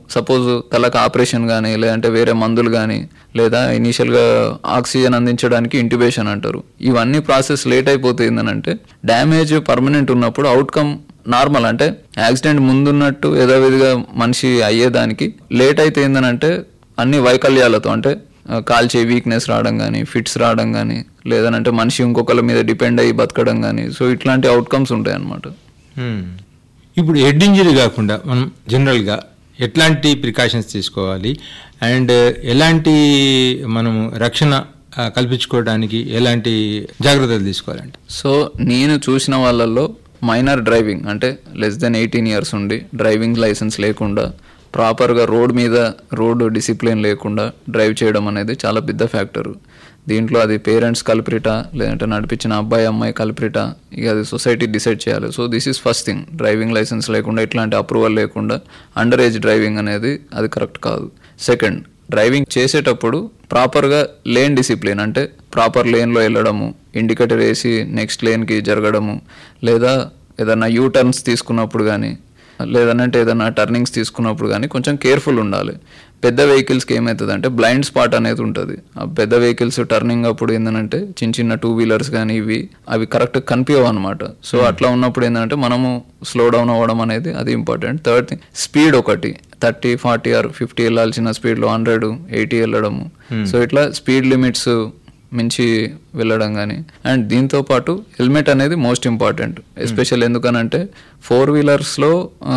Suppose తలకు operation కానీ లేదంటే వేరే మందులు కానీ లేదా ఇనీషియల్గా ఆక్సిజన్ అందించడానికి ఇంట్యుబేషన్ అంటారు ఇవన్నీ ప్రాసెస్ లేట్ అయిపోతుంది అంటే డ్యామేజ్ పర్మనెంట్ ఉన్నప్పుడు అవుట్కమ్ నార్మల్ అంటే యాక్సిడెంట్ ముందున్నట్టు యథావిధిగా మనిషి అయ్యేదానికి లేట్ అయితే ఏంటంటే అన్ని వైకల్యాలతో అంటే ఆ, కాల్చే వీక్నెస్ రావడం కానీ ఫిట్స్ రావడం కానీ లేదనంటే మనిషి ఇంకొకరి మీద డిపెండ్ అయ్యి బతకడం కానీ సో ఇట్లాంటి అవుట్కమ్స్ ఉంటాయి అన్నమాట మ్మ్. ఇప్పుడు హెడ్ ఇంజరీ కాకుండా మనం జనరల్గా ఎట్లాంటి ప్రికాషన్స్ తీసుకోవాలి అండ్ ఎలాంటి మనము రక్షణ ఆ, కల్పించుకోవడానికి ఎలాంటి జాగ్రత్తలు తీసుకోవాలంటే సో నేను చూసిన వాళ్ళల్లో మైనర్ డ్రైవింగ్ అంటే లెస్ దెన్ ఎయిటీన్ ఇయర్స్ ఉండి డ్రైవింగ్ లైసెన్స్ లేకుండా ప్రాపర్గా రోడ్ మీద రోడ్ డిసిప్లిన్ లేకుండా డ్రైవ్ చేయడం అనేది చాలా పెద్ద ఫ్యాక్టర్ దీంట్లో అది పేరెంట్స్ కల్పిరిటా లేదంటే నడిపించిన అబ్బాయి అమ్మాయి కల్పిరిటా ఇక అది సొసైటీ డిసైడ్ చేయాలి so this is first thing driving license లేకుండా ఇట్లాంటి అప్రూవల్ లేకుండా అండర్ ఏజ్ డ్రైవింగ్ అనేది అది కరెక్ట్ కాదు సెకండ్ డ్రైవింగ్ చేసేటప్పుడు ప్రాపర్గా లేన్ డిసిప్లిన్ అంటే ప్రాపర్ లేన్లో వెళ్ళడము ఇండికేటర్ వేసి నెక్స్ట్ లేన్కి జరగడము లేదా ఏదైనా యూ టర్న్స్ తీసుకున్నప్పుడు కానీ లేదనంటే ఏదైనా టర్నింగ్స్ తీసుకున్నప్పుడు కానీ కొంచెం కేర్ఫుల్ ఉండాలి పెద్ద వెహికల్స్కి ఏమవుతుంది అంటే బ్లైండ్ స్పాట్ అనేది ఉంటుంది ఆ పెద్ద వెహికల్స్ టర్నింగ్ అప్పుడు ఏంటంటే చిన్న చిన్న టూ వీలర్స్ కానీ ఇవి అవి కరెక్ట్ కనిపించవు అనమాట సో అట్లా ఉన్నప్పుడు ఏంటంటే మనము స్లో డౌన్ అవ్వడం అనేది అది ఇంపార్టెంట్ థర్డ్ థింగ్ స్పీడ్ ఒకటి థర్టీ ఫార్టీ ఆర్ ఫిఫ్టీ వెళ్ళాల్సిన స్పీడ్లో హండ్రెడ్ ఎయిటీ వెళ్ళడము సో ఇట్లా స్పీడ్ లిమిట్స్ మించి వెళ్ళడం కానీ అండ్ దీంతో పాటు హెల్మెట్ అనేది మోస్ట్ ఇంపార్టెంట్ ఎస్పెషల్ ఎందుకనంటే ఫోర్ వీలర్స్లో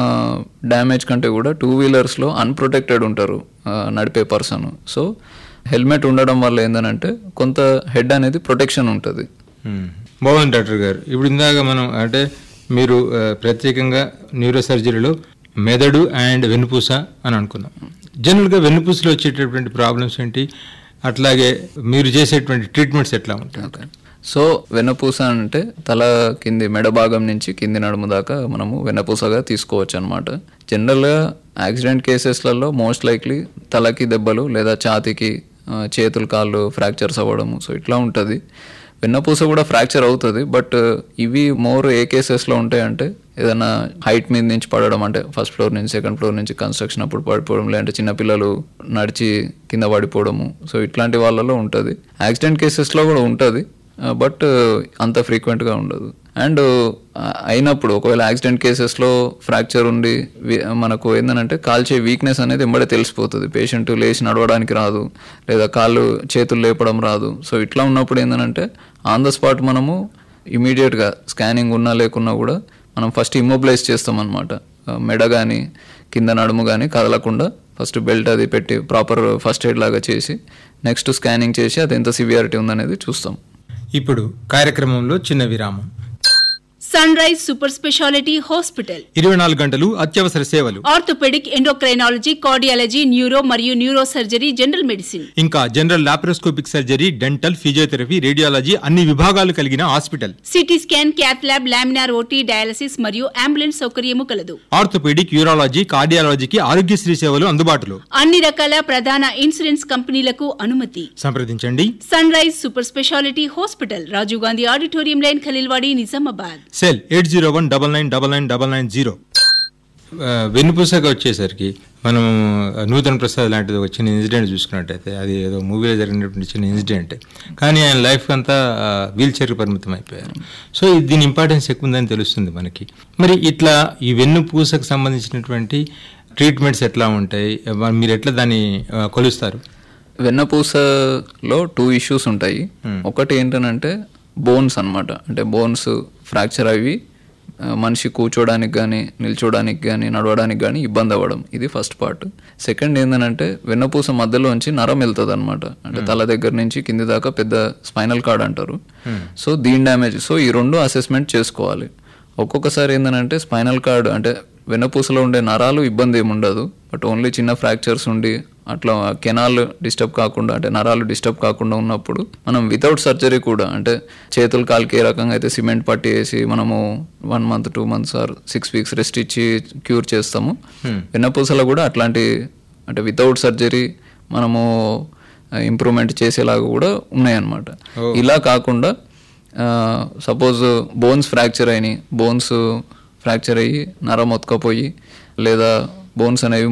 డ్యామేజ్ కంటే కూడా టూ వీలర్స్లో అన్ప్రొటెక్టెడ్ ఉంటారు ఆ, నడిపే పర్సన్ సో హెల్మెట్ ఉండడం వల్ల ఏంటంటే కొంత హెడ్ అనేది ప్రొటెక్షన్ ఉంటుంది మ్మ్. బాగుంది డాక్టర్ గారు ఇప్పుడు ఇందాక మనం అంటే మీరు ఆ, ప్రత్యేకంగా న్యూరో సర్జరీలో మెదడు అండ్ వెన్నుపూస అని అనుకున్నాం జనరల్గా వెన్నుపూసలో వచ్చేటటువంటి ప్రాబ్లమ్స్ ఏంటి అట్లాగే మీరు చేసేటువంటి ట్రీట్మెంట్స్ ఎట్లా ఉంటాయి ఓకే సో వెన్నపూస అంటే తల కింది మెడ భాగం నుంచి కింది నడుము దాకా మనము వెన్నపూసగా తీసుకోవచ్చు అనమాట జనరల్గా యాక్సిడెంట్ కేసెస్లలో మోస్ట్ లైక్లీ తలకి దెబ్బలు లేదా ఛాతీకి ఆ, చేతులు కాళ్ళు ఫ్రాక్చర్స్ అవ్వడము సో ఇట్లా ఉంటుంది వెన్నపూస కూడా ఫ్రాక్చర్ అవుతుంది బట్ ఇవి మోర్ ఏ కేసెస్లో ఉంటాయంటే ఏదైనా హైట్ మీద నుంచి పడడం అంటే ఫస్ట్ ఫ్లోర్ నుంచి సెకండ్ ఫ్లోర్ నుంచి కన్స్ట్రక్షన్ అప్పుడు పడిపోవడం లేదంటే చిన్నపిల్లలు నడిచి కింద పడిపోవడము సో ఇట్లాంటి వాళ్ళలో ఉంటుంది యాక్సిడెంట్ కేసెస్లో కూడా ఉంటుంది బట్ అంత ఫ్రీక్వెంట్గా ఉండదు అండ్ అయినప్పుడు ఒకవేళ యాక్సిడెంట్ కేసెస్లో ఫ్రాక్చర్ ఉండి వి- మనకు ఏంటంటే కాల్చే వీక్నెస్ అనేది ఎంబడే తెలిసిపోతుంది పేషెంట్ లేచి నడవడానికి రాదు లేదా కాళ్ళు చేతులు లేపడం రాదు సో ఇట్లా ఉన్నప్పుడు ఏంటంటే ఆన్ ద స్పాట్ మనము ఇమీడియట్గా స్కానింగ్ ఉన్నా లేకున్నా కూడా మనం ఫస్ట్ ఇమ్మొబిలైజ్ చేస్తాం అనమాట మెడ కానీ కింద నడుము కానీ కదలకుండా ఫస్ట్ బెల్ట్ అది పెట్టి ప్రాపర్ ఫస్ట్ ఎయిడ్ లాగా చేసి నెక్స్ట్ స్కానింగ్ చేసి అది ఎంత సివియారిటీ ఉందనేది చూస్తాం ఇప్పుడు కార్యక్రమంలో చిన్న విరామం sunrise super speciality hospital ఇరవై నాలుగు గంటలు అత్యవసర సేవలు ఆర్థోపెడిక్ ఎండోక్రైనాలజీ కార్డియాలజీ న్యూరో మరియు న్యూరో సర్జరీ జనరల్ మెడిసిన్ ఇంకా general laparoscopic surgery dental physiotherapy radiology అన్ని విభాగాలు కలిగిన hospital CT scan cath lab laminar OT dialysis మరియు అంబులెన్స్ సౌకర్యము కలదు ఆర్థోపెడిక్ యూరాలజీ కార్డియాలజీకి ఆరోగ్యశ్రీ సేవలు అందుబాటులో అన్ని రకాల ప్రధాన ఇన్సూరెన్స్ కంపెనీలకు అనుమతి సంప్రదించండి sunrise super speciality hospital Rajiv Gandhi auditorium line Khaleelwadi Nizamabad cell eight zero one double nine double nine double nine zero వెన్నుపూసగా వచ్చేసరికి మనం ఆ, నూతన్ ప్రసాద్ లాంటిది ఒక చిన్న ఇన్సిడెంట్ చూసుకున్నట్టయితే అది ఏదో మూవీలో జరిగినటువంటి చిన్న ఇన్సిడెంట్ కానీ ఆయన లైఫ్ అంతా వీల్ చైర్కి పరిమితం అయిపోయారు సో ఇది దీని ఇంపార్టెన్స్ ఎక్కువ ఉందని తెలుస్తుంది మనకి మరి ఇట్లా ఈ వెన్నుపూసకు సంబంధించినటువంటి ట్రీట్మెంట్స్ ఎట్లా ఉంటాయి మ- మీరు ఎట్లా దాన్ని ఆ, కొలుస్తారు వెన్నపూసలో టూ ఇష్యూస్ ఉంటాయి ఒకటి ఏంటనంటే బోన్స్ అన్నమాట అంటే బోన్స్ ఫ్రాక్చర్ అవి ఆ, మనిషి కూర్చోడానికి కానీ నిల్చోడానికి కానీ నడవడానికి కానీ ఇబ్బంది అవ్వడం ఇది ఫస్ట్ పార్ట్ సెకండ్ ఏంటంటే వెన్నపూస మధ్యలోంచి నరం వెళ్తుంది అనమాట అంటే తల దగ్గర నుంచి కింది దాకా పెద్ద స్పైనల్ కార్డ్ అంటారు సో దీని డ్యామేజ్ సో ఈ రెండు అసెస్మెంట్ చేసుకోవాలి ఒక్కొక్కసారి ఏంటంటే స్పైనల్ కార్డ్ అంటే వెన్నపూసలో ఉండే నరాలు ఇబ్బంది ఏమి ఉండదు బట్ ఓన్లీ చిన్న ఫ్రాక్చర్స్ ఉండి అట్లా కెనాల్ డిస్టర్బ్ కాకుండా అంటే నరాలు డిస్టర్బ్ కాకుండా ఉన్నప్పుడు మనం వితౌట్ సర్జరీ కూడా అంటే చేతులు కాలుకి ఏ రకంగా అయితే సిమెంట్ పట్టి వేసి మనము one month two months or six weeks rest ఇచ్చి క్యూర్ చేస్తాము వెన్నపూసలో కూడా అట్లాంటి అంటే వితౌట్ సర్జరీ మనము ఇంప్రూవ్మెంట్ చేసేలాగా కూడా ఉన్నాయన్నమాట ఇలా కాకుండా సపోజ్ బోన్స్ ఫ్రాక్చర్ అయినాయి బోన్స్ ఫ్రాక్చర్ అయ్యి నరం ఒత్తుకపోయి లేదా బోన్స్ అనేవి